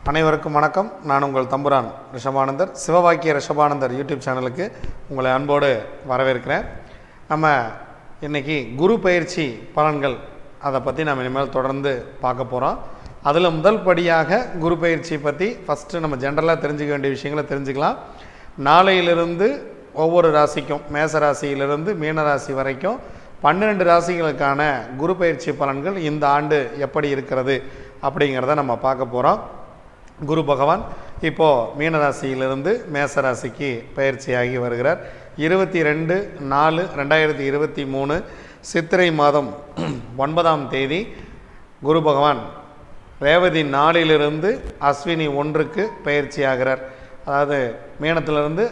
அனைவருக்கும் வணக்கம் நான் உங்கள் தம்புரான் ரிஷபானந்தர் சிவவாக்கிய ரிஷபானந்தர் யூடியூப் சேனலுக்கு உங்களை அன்போடு வரவேற்கிறேன் நம்ம இன்னைக்கு குரு பயிற்சி பலன்கள் அதை பற்றி நம்ம இனிமேல் தொடர்ந்து பார்க்க போகிறோம் அதில் முதல் படியாக குரு பயிற்சி பற்றி ஃபஸ்ட்டு நம்ம ஜென்ரலாக தெரிஞ்சுக்க வேண்டிய விஷயங்களை தெரிஞ்சுக்கலாம் நாளையிலிருந்து ஒவ்வொரு ராசிக்கும் மேச ராசியிலிருந்து மீன ராசி வரைக்கும் பன்னிரெண்டு ராசிகளுக்கான குரு பயிற்சி பலன்கள் இந்த ஆண்டு எப்படி இருக்கிறது அப்படிங்கிறத நம்ம பார்க்க போகிறோம் குரு பகவான் இப்போது மீனராசியிலிருந்து மேசராசிக்கு பயிற்சியாகி வருகிறார் இருபத்தி ரெண்டு நாலு ரெண்டாயிரத்தி இருபத்தி மூணு சித்திரை மாதம் ஒன்பதாம் தேதி குரு பகவான் ரேவதி நாலிலிருந்து அஸ்வினி ஒன்றுக்கு பயிற்சியாகிறார் அதாவது மீனத்திலிருந்து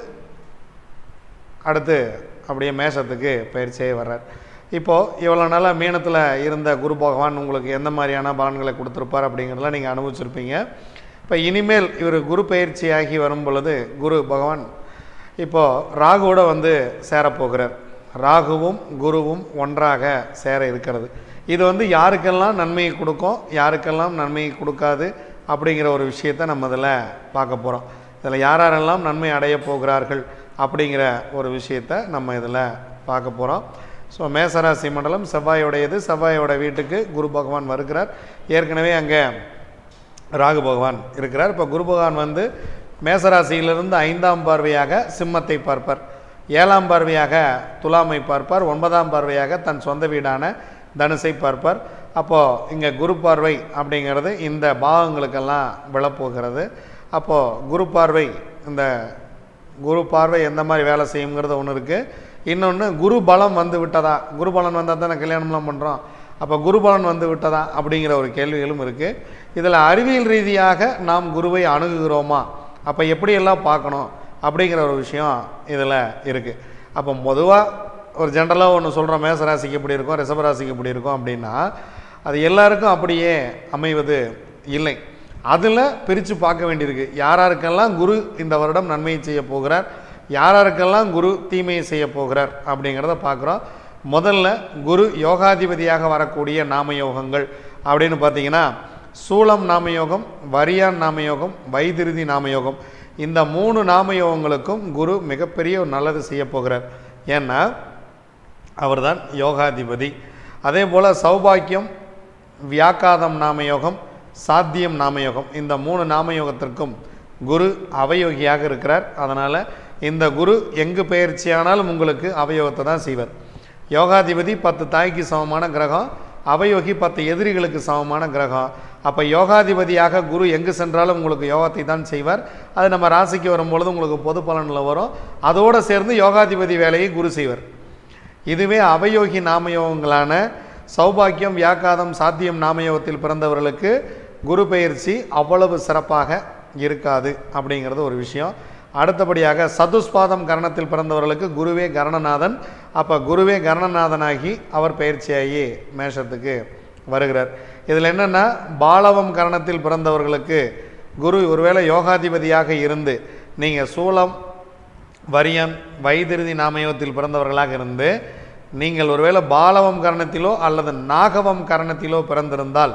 அடுத்து அப்படியே மேஷத்துக்கு பயிற்சியாகி வர்றார் இப்போது இவ்வளோ நாளாக மீனத்தில் இருந்த குரு பகவான் உங்களுக்கு எந்த மாதிரியான பலன்களை கொடுத்துருப்பார் அப்படிங்கிறதெல்லாம் நீங்கள் அனுபவிச்சிருப்பீங்க இப்போ இனிமேல் இவர் குரு பயிற்சியாகி வரும் பொழுது குரு பகவான் இப்போது ராகுவோட வந்து சேரப்போகிறார் ராகுவும் குருவும் ஒன்றாக சேர இருக்கிறது இது வந்து யாருக்கெல்லாம் நன்மையை கொடுக்கும் யாருக்கெல்லாம் நன்மையை கொடுக்காது அப்படிங்கிற ஒரு விஷயத்தை நம்ம இதில் பார்க்க போகிறோம் இதில் யார் யாரெல்லாம் நன்மை அடைய போகிறார்கள் அப்படிங்கிற ஒரு விஷயத்தை நம்ம இதில் பார்க்க போகிறோம் ஸோ மேசராசி மண்டலம் செவ்வாயோடையது செவ்வாயோட வீட்டுக்கு குரு பகவான் வருகிறார் ஏற்கனவே அங்கே ராகு பகவான் இருக்கிறார் இப்போ குரு பகவான் வந்து மேசராசியிலிருந்து ஐந்தாம் பார்வையாக சிம்மத்தை பார்ப்பார் ஏழாம் பார்வையாக துலாமை பார்ப்பார் ஒன்பதாம் பார்வையாக தன் சொந்த வீடான தனுசை பார்ப்பார் அப்போது இங்கே குரு பார்வை அப்படிங்கிறது இந்த பாகங்களுக்கெல்லாம் விழப்போகிறது அப்போது குரு பார்வை இந்த குரு பார்வை எந்த மாதிரி வேலை செய்யுங்கிறது ஒன்று இருக்குது இன்னொன்று குரு பலம் வந்து விட்டதா குரு பலன் வந்தால் தானே கல்யாணம்லாம் பண்ணுறோம் அப்போ குரு பலன் வந்து விட்டதா அப்படிங்கிற ஒரு கேள்விகளும் இருக்குது இதில் அறிவியல் ரீதியாக நாம் குருவை அணுகுகிறோமா அப்போ எப்படியெல்லாம் பார்க்கணும் அப்படிங்கிற ஒரு விஷயம் இதில் இருக்குது அப்போ பொதுவாக ஒரு ஜென்ரலாக ஒன்று சொல்கிறோம் மேசராசிக்கு எப்படி இருக்கும் ரிஷபராசிக்கு எப்படி இருக்கும் அப்படின்னா அது எல்லாருக்கும் அப்படியே அமைவது இல்லை அதில் பிரித்து பார்க்க வேண்டியிருக்கு யாராருக்கெல்லாம் குரு இந்த வருடம் நன்மையை செய்ய போகிறார் யாராருக்கெல்லாம் குரு தீமையை செய்ய போகிறார் அப்படிங்கிறத பார்க்குறோம் முதல்ல குரு யோகாதிபதியாக வரக்கூடிய நாமயோகங்கள் அப்படின்னு பார்த்தீங்கன்னா சூளம் நாமயோகம் வரியான் நாமயோகம் வைத்திருதி நாமயோகம் இந்த மூணு நாமயோகங்களுக்கும் குரு மிகப்பெரிய ஒரு நல்லது செய்ய போகிறார் ஏன்னா அவர்தான் யோகாதிபதி அதே போல் சௌபாக்கியம் வியாக்காதம் நாமயோகம் சாத்தியம் நாமயோகம் இந்த மூணு நாமயோகத்திற்கும் குரு அவயோகியாக இருக்கிறார் அதனால் இந்த குரு எங்கு பயிற்சியானாலும் உங்களுக்கு அவயோகத்தை தான் செய்வார் யோகாதிபதி பத்து தாய்க்கு சமமான கிரகம் அவயோகி பத்து எதிரிகளுக்கு சமமான கிரகம் அப்போ யோகாதிபதியாக குரு எங்கு சென்றாலும் உங்களுக்கு யோகத்தை தான் செய்வார் அது நம்ம ராசிக்கு வரும்பொழுது உங்களுக்கு பொது பலனில் வரும் அதோடு சேர்ந்து யோகாதிபதி வேலையை குரு செய்வார் இதுவே அவயோகி நாமயோகங்களான சௌபாக்கியம் வியாக்காதம் சாத்தியம் நாமயோகத்தில் பிறந்தவர்களுக்கு குரு பயிற்சி அவ்வளவு சிறப்பாக இருக்காது அப்படிங்கிறது ஒரு விஷயம் அடுத்தபடியாக சதுஸ்பாதம் கரணத்தில் பிறந்தவர்களுக்கு குருவே கரணநாதன் அப்போ குருவே கரணநாதனாகி அவர் பயிற்சியாகி மேஷத்துக்கு வருகிறார் இதில் என்னென்னா பாலவம் கரணத்தில் பிறந்தவர்களுக்கு குரு ஒருவேளை யோகாதிபதியாக இருந்து நீங்கள் சூலம் வரியன் வைத்திருதி நாமயோகத்தில் பிறந்தவர்களாக இருந்து நீங்கள் ஒருவேளை பாலவம் கரணத்திலோ அல்லது நாகவம் கரணத்திலோ பிறந்திருந்தால்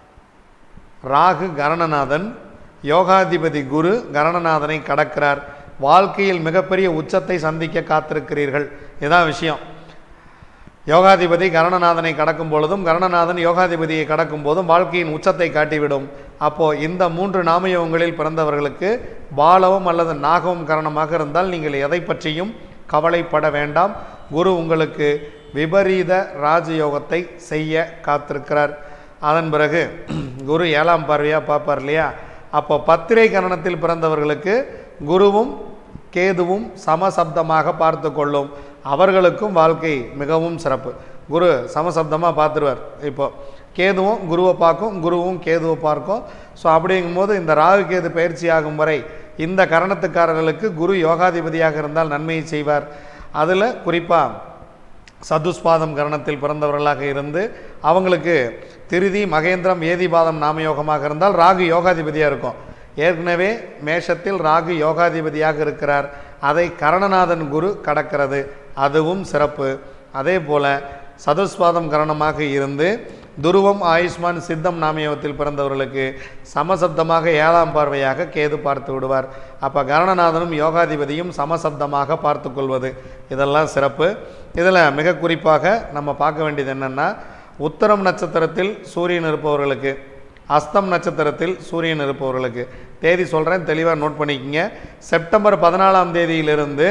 ராகு கரணநாதன் யோகாதிபதி குரு கரணநாதனை கடக்கிறார் வாழ்க்கையில் மிகப்பெரிய உச்சத்தை சந்திக்க காத்திருக்கிறீர்கள் இதுதான் விஷயம் யோகாதிபதி கரணநாதனை கடக்கும் பொழுதும் கரணநாதன் யோகாதிபதியை கடக்கும் போதும் வாழ்க்கையின் உச்சத்தை காட்டிவிடும் அப்போது இந்த மூன்று நாமயோகங்களில் பிறந்தவர்களுக்கு பாலவம் அல்லது நாகவம் காரணமாக இருந்தால் நீங்கள் எதை பற்றியும் கவலைப்பட வேண்டாம் குரு உங்களுக்கு விபரீத ராஜயோகத்தை செய்ய காத்திருக்கிறார் அதன் பிறகு குரு ஏழாம் பார்வையாக பார்ப்பார் இல்லையா அப்போ பத்திரை கரணத்தில் பிறந்தவர்களுக்கு குருவும் கேதுவும் சமசப்தமாக பார்த்து கொள்ளும் அவர்களுக்கும் வாழ்க்கை மிகவும் சிறப்பு குரு சமசப்தமாக பார்த்துருவார் இப்போ கேதுவும் குருவை பார்க்கும் குருவும் கேதுவை பார்க்கும் ஸோ அப்படிங்கும்போது இந்த ராகு கேது பயிற்சி ஆகும் வரை இந்த கரணத்துக்காரர்களுக்கு குரு யோகாதிபதியாக இருந்தால் நன்மையை செய்வார் அதில் குறிப்பாக சதுஸ்பாதம் கரணத்தில் பிறந்தவர்களாக இருந்து அவங்களுக்கு திருதி மகேந்திரம் ஏதிபாதம் நாமயோகமாக இருந்தால் ராகு யோகாதிபதியாக இருக்கும் ஏற்கனவே மேஷத்தில் ராகு யோகாதிபதியாக இருக்கிறார் அதை கரணநாதன் குரு கடக்கிறது அதுவும் சிறப்பு அதே போல் சதுஸ்பாதம் கரணமாக இருந்து துருவம் ஆயுஷ்மான் சித்தம் நாமயோகத்தில் பிறந்தவர்களுக்கு சமசப்தமாக ஏழாம் பார்வையாக கேது பார்த்து விடுவார் அப்போ கரணநாதனும் யோகாதிபதியும் சமசப்தமாக பார்த்து கொள்வது இதெல்லாம் சிறப்பு இதில் மிக குறிப்பாக நம்ம பார்க்க வேண்டியது என்னென்னா உத்தரம் நட்சத்திரத்தில் சூரியன் இருப்பவர்களுக்கு அஸ்தம் நட்சத்திரத்தில் சூரியன் இருப்பவர்களுக்கு தேதி சொல்கிறேன் தெளிவாக நோட் பண்ணிக்கங்க செப்டம்பர் பதினாலாம் தேதியிலிருந்து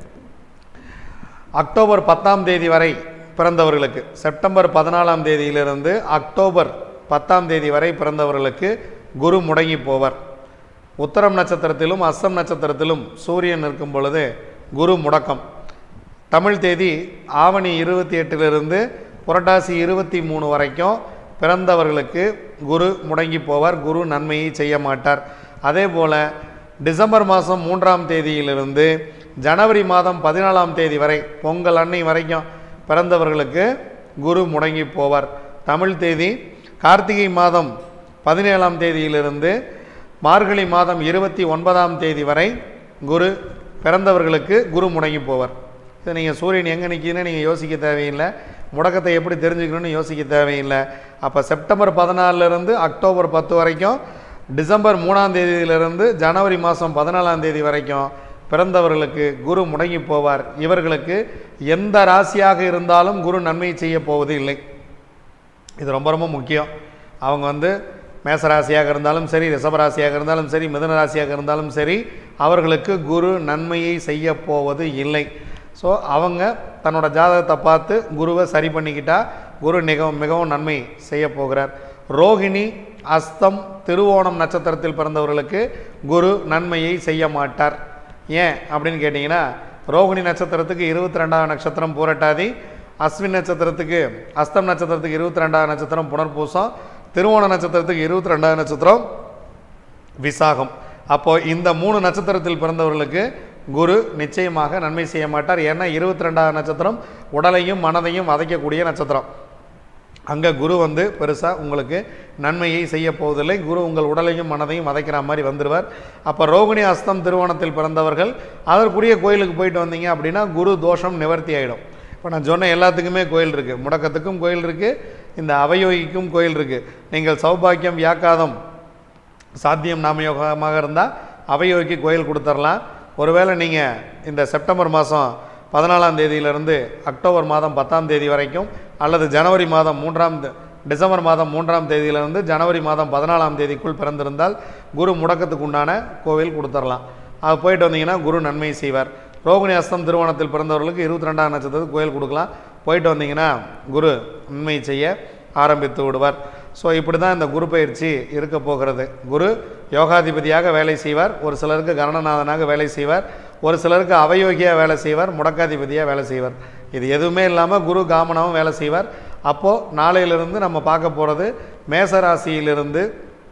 அக்டோபர் பத்தாம் தேதி வரை பிறந்தவர்களுக்கு செப்டம்பர் பதினாலாம் தேதியிலிருந்து அக்டோபர் பத்தாம் தேதி வரை பிறந்தவர்களுக்கு குரு முடங்கி போவர் உத்தரம் நட்சத்திரத்திலும் அஸ்தம் நட்சத்திரத்திலும் சூரியன் இருக்கும் பொழுது குரு முடக்கம் தமிழ் தேதி ஆவணி இருபத்தி எட்டிலிருந்து புரட்டாசி இருபத்தி மூணு வரைக்கும் பிறந்தவர்களுக்கு குரு முடங்கி போவார் குரு நன்மையை செய்ய மாட்டார் அதே போல் டிசம்பர் மாதம் மூன்றாம் தேதியிலிருந்து ஜனவரி மாதம் பதினாலாம் தேதி வரை பொங்கல் அன்னை வரைக்கும் பிறந்தவர்களுக்கு குரு முடங்கி போவார் தமிழ் தேதி கார்த்திகை மாதம் பதினேழாம் தேதியிலிருந்து மார்கழி மாதம் இருபத்தி ஒன்பதாம் தேதி வரை குரு பிறந்தவர்களுக்கு குரு முடங்கி போவார் இது நீங்கள் சூரியன் எங்கே நிற்கிதுன்னு நீங்கள் யோசிக்க தேவையில்லை முடக்கத்தை எப்படி தெரிஞ்சுக்கணும்னு யோசிக்க தேவையில்லை அப்போ செப்டம்பர் பதினாலிருந்து அக்டோபர் பத்து வரைக்கும் டிசம்பர் மூணாம் தேதியிலிருந்து ஜனவரி மாதம் பதினாலாம் தேதி வரைக்கும் பிறந்தவர்களுக்கு குரு முடங்கி போவார் இவர்களுக்கு எந்த ராசியாக இருந்தாலும் குரு நன்மை செய்ய போவது இல்லை இது ரொம்ப ரொம்ப முக்கியம் அவங்க வந்து மேசராசியாக இருந்தாலும் சரி ரிஷபராசியாக இருந்தாலும் சரி மிதுன ராசியாக இருந்தாலும் சரி அவர்களுக்கு குரு நன்மையை செய்ய போவது இல்லை ஸோ அவங்க தன்னோட ஜாதகத்தை பார்த்து குருவை சரி பண்ணிக்கிட்டா குரு மிகவும் மிகவும் நன்மை செய்ய போகிறார் ரோகிணி அஸ்தம் திருவோணம் நட்சத்திரத்தில் பிறந்தவர்களுக்கு குரு நன்மையை செய்ய மாட்டார் ஏன் அப்படின்னு கேட்டிங்கன்னா ரோகிணி நட்சத்திரத்துக்கு இருபத்தி ரெண்டாவது நட்சத்திரம் பூரட்டாதி அஸ்வின் நட்சத்திரத்துக்கு அஸ்தம் நட்சத்திரத்துக்கு இருபத்தி ரெண்டாவது நட்சத்திரம் புனர்பூசம் திருவோண நட்சத்திரத்துக்கு இருபத்தி ரெண்டாவது நட்சத்திரம் விசாகம் அப்போ இந்த மூணு நட்சத்திரத்தில் பிறந்தவர்களுக்கு குரு நிச்சயமாக நன்மை செய்ய மாட்டார் ஏன்னா இருபத்தி ரெண்டாவது நட்சத்திரம் உடலையும் மனதையும் வதைக்கக்கூடிய நட்சத்திரம் அங்கே குரு வந்து பெருசாக உங்களுக்கு நன்மையை செய்ய போவதில்லை குரு உங்கள் உடலையும் மனதையும் வதைக்கிற மாதிரி வந்துடுவார் அப்போ ரோகிணி அஸ்தம் திருவோணத்தில் பிறந்தவர்கள் அதற்குரிய கோயிலுக்கு போயிட்டு வந்தீங்க அப்படின்னா குரு தோஷம் நிவர்த்தி ஆகிடும் இப்போ நான் சொன்ன எல்லாத்துக்குமே கோயில் இருக்குது முடக்கத்துக்கும் கோயில் இருக்குது இந்த அவயோகிக்கும் கோயில் இருக்குது நீங்கள் சௌபாக்கியம் வியாக்காதம் சாத்தியம் நாமயோகமாக இருந்தால் அவையோகிக்கு கோயில் கொடுத்துர்லாம் ஒருவேளை நீங்கள் இந்த செப்டம்பர் மாதம் பதினாலாம் தேதியிலிருந்து அக்டோபர் மாதம் பத்தாம் தேதி வரைக்கும் அல்லது ஜனவரி மாதம் மூன்றாம் தே- டிசம்பர் மாதம் மூன்றாம் தேதியிலிருந்து ஜனவரி மாதம் பதினாலாம் தேதிக்குள் பிறந்திருந்தால் குரு முடக்கத்துக்கு உண்டான கோவில் கொடுத்துர்லாம் அது போயிட்டு வந்தீங்கன்னா குரு நன்மை செய்வார் ரோகிணி அஸ்தம் திருவோணத்தில் பிறந்தவர்களுக்கு இருபத்தி ரெண்டாம் நட்சத்திரத்துக்கு கோயில் கொடுக்கலாம் போயிட்டு வந்தீங்கன்னா குரு நன்மை செய்ய ஆரம்பித்து விடுவார் ஸோ இப்படி தான் இந்த குரு பயிற்சி இருக்க போகிறது குரு யோகாதிபதியாக வேலை செய்வார் ஒரு சிலருக்கு கரணநாதனாக வேலை செய்வார் ஒரு சிலருக்கு அவயோகியாக வேலை செய்வார் முடக்காதிபதியாக வேலை செய்வார் இது எதுவுமே இல்லாமல் குரு காமனாவும் வேலை செய்வார் அப்போது நாளையிலிருந்து நம்ம பார்க்க போகிறது மேச ராசியிலிருந்து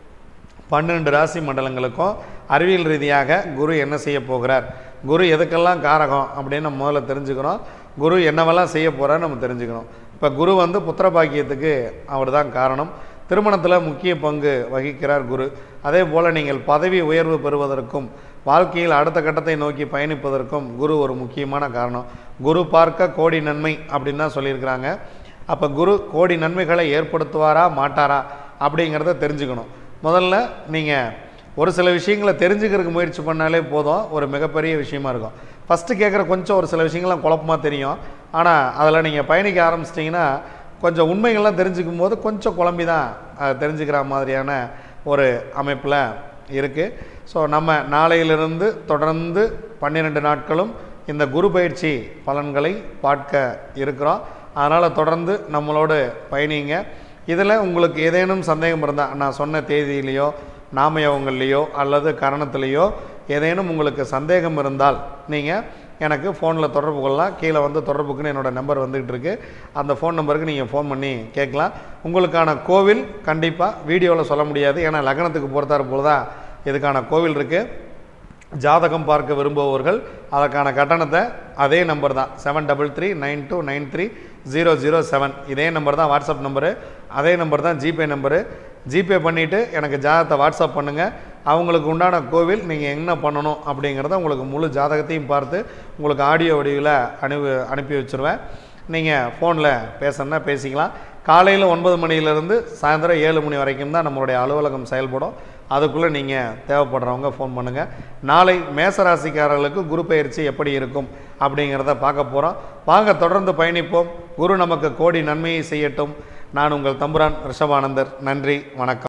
பன்னெண்டு ராசி மண்டலங்களுக்கும் அறிவியல் ரீதியாக குரு என்ன செய்ய போகிறார் குரு எதுக்கெல்லாம் காரகம் அப்படின்னு நம்ம முதல்ல தெரிஞ்சுக்கிறோம் குரு என்னவெல்லாம் செய்ய போகிறார் நம்ம தெரிஞ்சுக்கணும் இப்போ குரு வந்து புத்திர பாக்கியத்துக்கு அவர் தான் காரணம் திருமணத்தில் முக்கிய பங்கு வகிக்கிறார் குரு அதே போல் நீங்கள் பதவி உயர்வு பெறுவதற்கும் வாழ்க்கையில் அடுத்த கட்டத்தை நோக்கி பயணிப்பதற்கும் குரு ஒரு முக்கியமான காரணம் குரு பார்க்க கோடி நன்மை அப்படின்னு தான் சொல்லியிருக்கிறாங்க அப்போ குரு கோடி நன்மைகளை ஏற்படுத்துவாரா மாட்டாரா அப்படிங்கிறத தெரிஞ்சுக்கணும் முதல்ல நீங்கள் ஒரு சில விஷயங்களை தெரிஞ்சுக்கிறதுக்கு முயற்சி பண்ணாலே போதும் ஒரு மிகப்பெரிய விஷயமா இருக்கும் ஃபஸ்ட்டு கேட்குற கொஞ்சம் ஒரு சில விஷயங்கள்லாம் குழப்பமாக தெரியும் ஆனால் அதில் நீங்கள் பயணிக்க ஆரம்பிச்சிட்டிங்கன்னா கொஞ்சம் உண்மைகள்லாம் தெரிஞ்சுக்கும் போது கொஞ்சம் குழம்பி தான் அதை தெரிஞ்சுக்கிற மாதிரியான ஒரு அமைப்பில் இருக்குது ஸோ நம்ம நாளையிலிருந்து தொடர்ந்து பன்னிரெண்டு நாட்களும் இந்த குரு பயிற்சி பலன்களை பார்க்க இருக்கிறோம் அதனால் தொடர்ந்து நம்மளோடு பயணிங்க இதில் உங்களுக்கு ஏதேனும் சந்தேகம் இருந்தால் நான் சொன்ன தேதியிலையோ நாமயோகங்கள்லேயோ அல்லது கரணத்திலேயோ ஏதேனும் உங்களுக்கு சந்தேகம் இருந்தால் நீங்கள் எனக்கு ஃபோனில் தொடர்பு கொள்ளலாம் கீழே வந்து தொடர்புக்குன்னு என்னோடய நம்பர் வந்துகிட்டு இருக்கு அந்த ஃபோன் நம்பருக்கு நீங்கள் ஃபோன் பண்ணி கேட்கலாம் உங்களுக்கான கோவில் கண்டிப்பாக வீடியோவில் சொல்ல முடியாது ஏன்னா லக்னத்துக்கு பொறுத்தார் போல தான் இதுக்கான கோவில் இருக்குது ஜாதகம் பார்க்க விரும்புபவர்கள் அதற்கான கட்டணத்தை அதே நம்பர் தான் seven double three nine two nine three zero zero seven இதே நம்பர் தான் வாட்ஸ்அப் நம்பரு அதே நம்பர் தான் ஜிபே நம்பரு ஜிபே பண்ணிவிட்டு எனக்கு ஜாதகத்தை வாட்ஸ்அப் பண்ணுங்கள் அவங்களுக்கு உண்டான கோவில் நீங்கள் என்ன பண்ணணும் அப்படிங்கிறத உங்களுக்கு முழு ஜாதகத்தையும் பார்த்து உங்களுக்கு ஆடியோ வடிவில் அனுப்பி அனுப்பி வச்சுருவேன் நீங்கள் ஃபோனில் பேசணுன்னா பேசிக்கலாம் காலையில் ஒன்பது மணியிலிருந்து சாயந்தரம் ஏழு மணி வரைக்கும் தான் நம்மளுடைய அலுவலகம் செயல்படும் அதுக்குள்ளே நீங்கள் தேவைப்படுறவங்க ஃபோன் பண்ணுங்கள் நாளை மேசராசிக்காரர்களுக்கு குரு பயிற்சி எப்படி இருக்கும் அப்படிங்கிறத பார்க்க போகிறோம் வாங்க தொடர்ந்து பயணிப்போம் குரு நமக்கு கோடி நன்மையை செய்யட்டும் நான் உங்கள் தம்புரான் ரிஷபானந்தர் நன்றி வணக்கம்